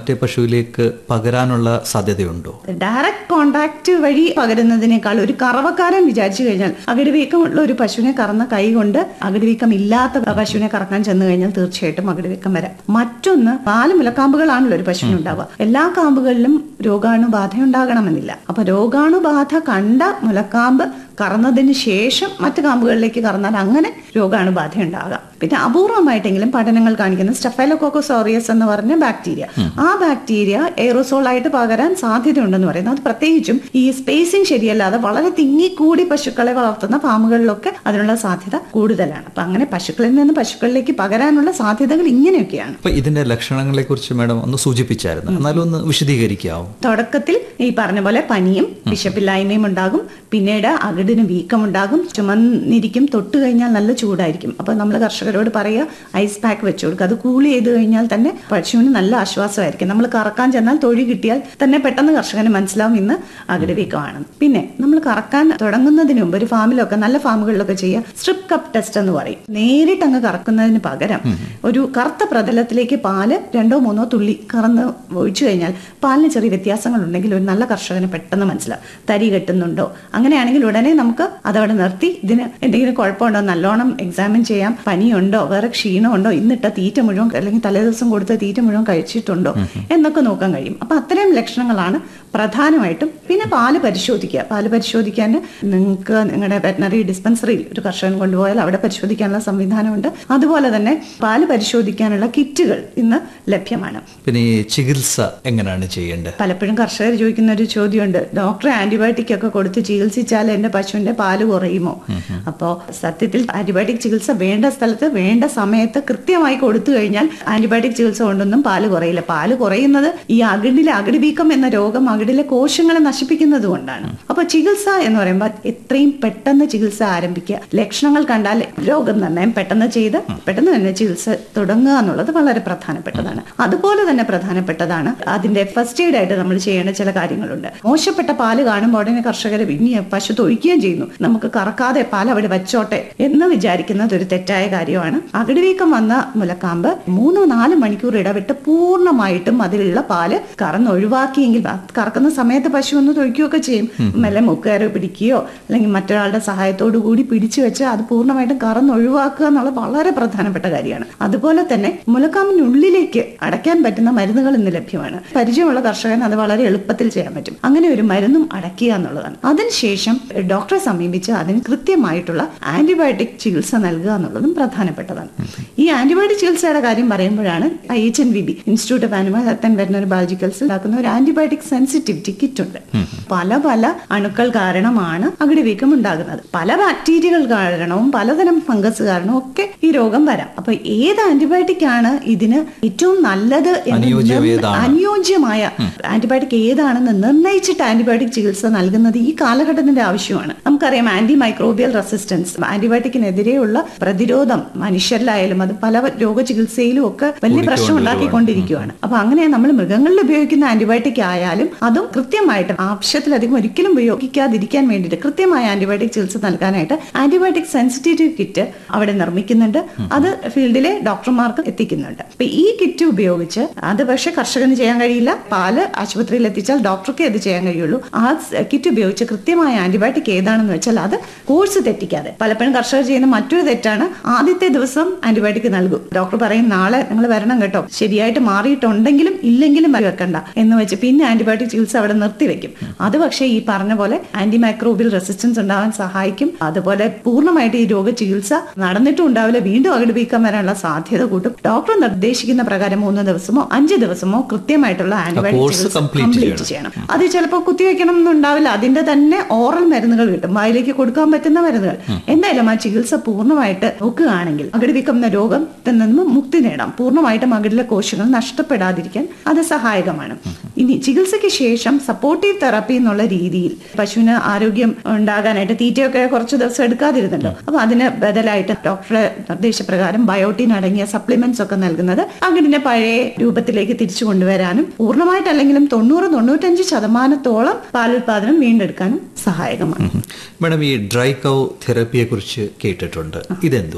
മറ്റേ പശുവിലേക്ക് പകരാനുള്ള സാധ്യതയുണ്ടോ direct contact വഴി പകരുന്നതിനേക്കാൾ ഒരു കറവക്കാരൻ വിചാരിച്ചു കഴിഞ്ഞാൽ അകിടുവീക്കമുള്ള ഒരു പശുവിനെ കറന്ന കൈ കൊണ്ട് അകിടുവീക്കം ഇല്ലാത്ത പശുവിനെ കറക്കാൻ ചെന്ന് കഴിഞ്ഞാൽ തീർച്ചയായിട്ടും അകിടുവീക്കം വരാം മറ്റൊന്ന് നാല് മുലക്കാമ്പുകളാണല്ലോ ഒരു പശുവിന് ഉണ്ടാവുക എല്ലാ കാമ്പുകളിലും രോഗാണുബാധ ഉണ്ടാകണമെന്നില്ല അപ്പൊ രോഗാണുബാധ കണ്ട മുലക്കാമ്പ് കറന്നതിന് ശേഷം മറ്റു കാമ്പുകളിലേക്ക് കറന്നാൽ അങ്ങനെ രോഗാണുബാധ ഉണ്ടാകാം പിന്നെ അപൂർവമായിട്ടെങ്കിലും പഠനങ്ങൾ കാണിക്കുന്ന സ്റ്റെഫൈലോകോക്കോസോറിയസ് എന്ന് പറഞ്ഞ ബാക്ടീരിയ ആ ബാക്ടീരിയ എയറോസോൾ ആയിട്ട് പകരാൻ സാധ്യതയുണ്ടെന്ന് പറയുന്നത് അത് പ്രത്യേകിച്ചും ഈ സ്പേസിംഗ് ശരിയല്ലാതെ വളരെ തിങ്ങിക്കൂടി പശുക്കളെ വളർത്തുന്ന ഫാമുകളിലൊക്കെ അതിനുള്ള സാധ്യത കൂടുതലാണ് അപ്പൊ അങ്ങനെ പശുക്കളിൽ നിന്ന് പശുക്കളിലേക്ക് പകരാനുള്ള സാധ്യതകൾ ഇങ്ങനെയൊക്കെയാണ് അപ്പൊ ഇതിന്റെ ലക്ഷണങ്ങളെ കുറിച്ച് മാഡം ഒന്ന് സൂചിപ്പിച്ചായിരുന്നു എന്നാലും ഒന്ന് വിശദീകരിക്കാവോ തുടക്കത്തിൽ ഈ പറഞ്ഞ പോലെ പനിയും വിശപ്പില്ലായ്മയും ഉണ്ടാകും പിന്നീട് അകിടിന് വീക്കമുണ്ടാകും ചുമന്നിരിക്കും തൊട്ട് കഴിഞ്ഞാൽ നല്ല ചൂടായിരിക്കും അപ്പൊ നമ്മൾ കർഷകരോട് പറയുക ഐസ് പാക്ക് വെച്ചു കൊടുക്കുക അത് കൂൾ ചെയ്ത് കഴിഞ്ഞാൽ തന്നെ പശുവിന് നല്ല ആശ്വാസമായിരിക്കും നമ്മൾ കറക്കാൻ ചെന്നാൽ തൊഴി കിട്ടിയാൽ തന്നെ പെട്ടെന്ന് കർഷകന് മനസ്സിലാവും ഇന്ന് അകിട് വീക്കമാണ് പിന്നെ നമ്മൾ കറക്കാൻ തുടങ്ങുന്നതിന് മുമ്പ് ഒരു ഫാമിലൊക്കെ നല്ല ഫാമുകളിലൊക്കെ ചെയ്യുക സ്ട്രിപ്പ് കപ്പ് ടെസ്റ്റ് എന്ന് പറയും നേരിട്ട് അങ്ങ് കറക്കുന്നതിന് പകരം ഒരു കറുത്ത പ്രതലത്തിലേക്ക് പാല് രണ്ടോ മൂന്നോ തുള്ളി കറന്ന് ഒഴിച്ചു കഴിഞ്ഞാൽ പാലിന് ചെറിയ വ്യത്യാസങ്ങൾ ഉണ്ടെങ്കിൽ ഒരു നല്ല കർഷകന് പെട്ടെന്ന് മനസ്സിലാവും തരി കെട്ടുന്നുണ്ടോ അങ്ങനെയാണെങ്കിൽ ഉടനെ നമുക്ക് അതവിടെ നിർത്തി ഇതിന് എന്തെങ്കിലും കുഴപ്പമുണ്ടോ നല്ലോണം എക്സാമിൻ ചെയ്യാം പനിയുണ്ടോ വേറെ ക്ഷീണമുണ്ടോ ഇന്നിട്ട തീറ്റ മുഴുവൻ അല്ലെങ്കിൽ തലേദിവസം കൊടുത്ത തീറ്റ മുഴുവൻ കഴിച്ചിട്ടുണ്ടോ എന്നൊക്കെ നോക്കാൻ കഴിയും അപ്പൊ അത്തരം ലക്ഷണങ്ങളാണ് പ്രധാനമായിട്ടും പിന്നെ പാല് പരിശോധിക്കുക പാല് പരിശോധിക്കാൻ നിങ്ങൾക്ക് നിങ്ങളുടെ വെറ്റനറി ഡിസ്പെൻസറിയിൽ ഒരു കർഷകൻ കൊണ്ടുപോയാൽ അവിടെ പരിശോധിക്കാനുള്ള സംവിധാനമുണ്ട് അതുപോലെ തന്നെ പാല് പരിശോധിക്കാനുള്ള കിറ്റുകൾ ഇന്ന് ലഭ്യമാണ് പിന്നെ ഈ ചികിത്സ എങ്ങനെയാണ് ചെയ്യേണ്ടത് പലപ്പോഴും കർഷകർ ചോദിക്കുന്ന ഒരു ചോദ്യമുണ്ട് ഡോക്ടറെ ആന്റിബയോട്ടിക് ഒക്കെ കൊടുത്ത് ചികിത്സിച്ചാൽ എന്റെ പശുവിന്റെ പാല് കുറയുമോ അപ്പോൾ സത്യത്തിൽ ആന്റിബയോട്ടിക് ചികിത്സ വേണ്ട സ്ഥലത്ത് വേണ്ട സമയത്ത് കൃത്യമായി കൊടുത്തു കഴിഞ്ഞാൽ ആന്റിബയോട്ടിക് ചികിത്സ കൊണ്ടൊന്നും പാല് കുറയില്ല പാല് കുറയുന്നത് ഈ അകിടിലെ അകിടി വീക്കം എന്ന രോഗം അകിടിലെ കോശങ്ങളെ നശിപ്പിക്കുന്നത് കൊണ്ടാണ് അപ്പൊ ചികിത്സ എന്ന് പറയുമ്പോൾ എത്രയും പെട്ടെന്ന് ചികിത്സ ആരംഭിക്കുക ലക്ഷണങ്ങൾ കണ്ടാൽ രോഗനിർണയം പെട്ടെന്ന് ചെയ്ത് പെട്ടെന്ന് തന്നെ ചികിത്സ തുടങ്ങുക എന്നുള്ളത് വളരെ പ്രധാനപ്പെട്ടതാണ് അതുപോലെ തന്നെ പ്രധാനപ്പെട്ടതാണ് അതിന്റെ ഫസ്റ്റ് എയ്ഡ് ആയിട്ട് നമ്മൾ ചെയ്യേണ്ട ചില കാര്യങ്ങളുണ്ട് മോശപ്പെട്ട പാല് കാണുമ്പോൾ ഉടനെ കർഷകരെ ഇനി പശു തൊഴിക്കുകയും ചെയ്യുന്നു നമുക്ക് കറക്കാതെ പാൽ അവിടെ വെച്ചോട്ടെ എന്ന് വിചാരിക്കുന്നത് ഒരു തെറ്റായ കാര്യമാണ് അകിടിവീക്കം വന്ന മുലക്കാമ്പ് മൂന്നോ നാല് മണിക്കൂർ ഇടവിട്ട് പൂർണ്ണമായിട്ടും അതിലുള്ള പാല് കറന്ന് ഒഴിവാക്കിയെങ്കിൽ ആ കറക്കുന്ന സമയത്ത് പശു ഒന്ന് തൊഴിക്കുകയൊക്കെ ചെയ്യും മെല്ലെ മുക്കയറ് പിടിക്കുകയോ അല്ലെങ്കിൽ മറ്റൊരാളുടെ സഹായത്തോടു കൂടി പിടിച്ചു വെച്ച് അത് പൂർണ്ണമായിട്ടും കറന്ന് ഒഴിവാക്കുക എന്നുള്ളത് വളരെ പ്രധാനപ്പെട്ട കാര്യമാണ് അതുപോലെ തന്നെ മുലക്കാമ്പിനുള്ളിലേക്ക് അടയ്ക്കാൻ പറ്റുന്ന മരുന്നുകൾ ഇന്ന് ലഭ്യമാണ് പരിചയമുള്ള കർഷകൻ അത് വളരെ എളുപ്പത്തിൽ ചെയ്യാൻ പറ്റും അങ്ങനെ ഒരു മരുന്നും അടയ്ക്കുക എന്നുള്ളതാണ് അതിനുശേഷം ഡോക്ടറെ സമീപിച്ച് അതിന് കൃത്യമായിട്ടുള്ള ആന്റിബയോട്ടിക് ചികിത്സ നൽകുക എന്നുള്ളതും പ്രധാനപ്പെട്ടതാണ് ഈ ആന്റിബയോട്ടിക് ചികിത്സയുടെ കാര്യം പറയുമ്പോഴാണ് I H N V B Institute of Animal Health and Veterinary ബയോളജിക്കൽസിൽ ഉണ്ടാക്കുന്ന ഒരു ആന്റിബയോട്ടിക് സെൻസിറ്റിവിറ്റി കിറ്റ് ഉണ്ട് പല പല അണുക്കൾ കാരണമാണ് അകിടിവീക്കം ഉണ്ടാകുന്നത് പല ബാക്ടീരിയകൾ കാരണവും പലതരം ഫംഗസ് കാരണവും ഒക്കെ ഈ രോഗം വരാം അപ്പൊ ഏത് ആന്റിബയോട്ടിക് ആണ് ഇതിന് ഏറ്റവും നല്ലത് എന്ന് അനുയോജ്യം നിർണ്ണ- ഏതാണ്? അനുയോജ്യമായ ആന്റിബയോട്ടിക് ഏതാണെന്ന് നിർണയിച്ചിട്ട് ആന്റിബയോട്ടിക് ചികിത്സ നൽകുന്നത് ഈ കാലഘട്ടത്തിന്റെ ആവശ്യമാണ് നമുക്കറിയാം ആന്റി മൈക്രോബിയൽ റെസിസ്റ്റൻസ് ആന്റിബയോട്ടിക്കിനെതിരെയുള്ള പ്രതിരോധം മനുഷ്യരിലായാലും അത് പല രോഗചികിത്സയിലും ഒക്കെ വലിയ പ്രശ്നം ഉണ്ടാക്കിക്കൊണ്ടിരിക്കുകയാണ് അപ്പൊ അങ്ങനെ നമ്മൾ മൃഗങ്ങളിൽ ഉപയോഗിക്കുന്ന ആന്റിബയോട്ടിക് ആയാലും അതും കൃത്യമായിട്ട് ആവശ്യത്തിലധികം ഒരിക്കലും ഉപയോഗിക്കാതിരിക്കാൻ വേണ്ടിയിട്ട് കൃത്യമായ ആന്റിബയോട്ടിക് ചികിത്സ നൽകാനായിട്ട് ആന്റിബയോട്ടിക് സെൻസിറ്റീവ് കിറ്റ് അവിടെ നിർമ്മിക്കുന്നുണ്ട് അത് ഫീൽഡിലെ ഡോക്ടർമാർക്ക് എത്തിക്കുന്നുണ്ട് അപ്പൊ ഈ കിറ്റ് ഉപയോഗിച്ച് അത് പക്ഷെ കർഷകന് ചെയ്യാൻ കഴിയില്ല പാല് ആശുപത്രിയിൽ എത്തിച്ചാൽ ഡോക്ടർക്ക് അത് ചെയ്യാൻ കഴിയുള്ളൂ ആ സ് കിറ്റ് ഉപയോഗിച്ച് കൃത്യമായ ആന്റിബയോട്ടിക് ഏതാണെന്ന് വെച്ചാൽ അത് കോഴ്സ് തെറ്റിക്കാതെ പലപ്പോഴും കർഷകർ ചെയ്യുന്ന മറ്റൊരു തെറ്റാണ് ആദ്യത്തെ ദിവസം ആന്റിബയോട്ടിക് നൽകും ഡോക്ടർ പറയും നാളെ നിങ്ങൾ വരണം കേട്ടോ ശരിയായിട്ട് മാറിയിട്ടുണ്ടെങ്കിലും ഇല്ലെങ്കിലും വെക്കണ്ട എന്ന് വെച്ച് പിന്നെ ആന്റിബയോട്ടിക് ചികിത്സ അവിടെ നിർത്തിവെക്കും അത് പക്ഷേ ഈ പറഞ്ഞ പോലെ ആന്റി മൈക്രോബിയൽ റെസിസ്റ്റൻസ് ഉണ്ടാവാൻ സഹായിക്കും അതുപോലെ പൂർണ്ണമായിട്ട് ഈ രോഗ ചികിത്സ നടന്നിട്ടും ഉണ്ടാവില്ല വീണ്ടും അകിട് വീക്കം വരാനുള്ള സാധ്യത കൂട്ടും ഡോക്ടർ നിർദ്ദേശിക്കുന്ന പ്രകാരം മൂന്ന് ദിവസമോ അഞ്ച് ദിവസമോ കൃത്യമായിട്ടുള്ള ആന്റിബയോട്ടിക് course ചികിത്സ complete കംപ്ലീറ്റ് ചെയ്യണം അത് ചിലപ്പോൾ കുത്തിവെക്കണം എന്നുണ്ടാവില്ല അതിന്റെ തന്നെ ഓറൽ മരുന്നുകൾ കിട്ടും വായിലേക്ക് കൊടുക്കാൻ പറ്റുന്ന മരുന്നുകൾ എന്തായാലും ആ ചികിത്സ പൂർണ്ണമായിട്ട് നോക്കുകയാണെങ്കിൽ അകിട് വീക്കം എന്ന രോഗത്തിൽ നിന്ന് മുക്തി നേടാം പൂർണ്ണമായിട്ടും അകിടിലെ കോശങ്ങൾ നഷ്ടപ്പെടാതിരിക്കാൻ അത് സഹായകമാണ് ഇനി ചികിത്സയ്ക്ക് ശേഷം സപ്പോർട്ടീവ് തെറാപ്പി എന്നുള്ള രീതിയിൽ പശുവിന് ആരോഗ്യം ഉണ്ടാകാനായിട്ട് തീറ്റയൊക്കെ കുറച്ച് ദിവസം എടുക്കാതിരുന്നുണ്ടോ അപ്പൊ അതിന് ബദലായിട്ട് ഡോക്ടറുടെ നിർദ്ദേശപ്രകാരം ബയോട്ടിൻ അടങ്ങിയ സപ്ലിമെന്റ്സ് ഒക്കെ നൽകുന്നത് അകിടിന്റെ പഴയ രൂപത്തിലേക്ക് തിരിച്ചു കൊണ്ടുവരാനും പൂർണ്ണമായിട്ടല്ലെങ്കിലും തൊണ്ണൂറ് തൊണ്ണൂറ്റഞ്ച് ശതമാനത്തോളം പാലുൽപാദനം വീണ്ടെടുക്കാനും സഹായകമാണ് മാഡം ഈ ഡ്രൈ കൗ തെറപ്പിയെ കുറിച്ച് കേട്ടിട്ടുണ്ട് ഇതെന്തു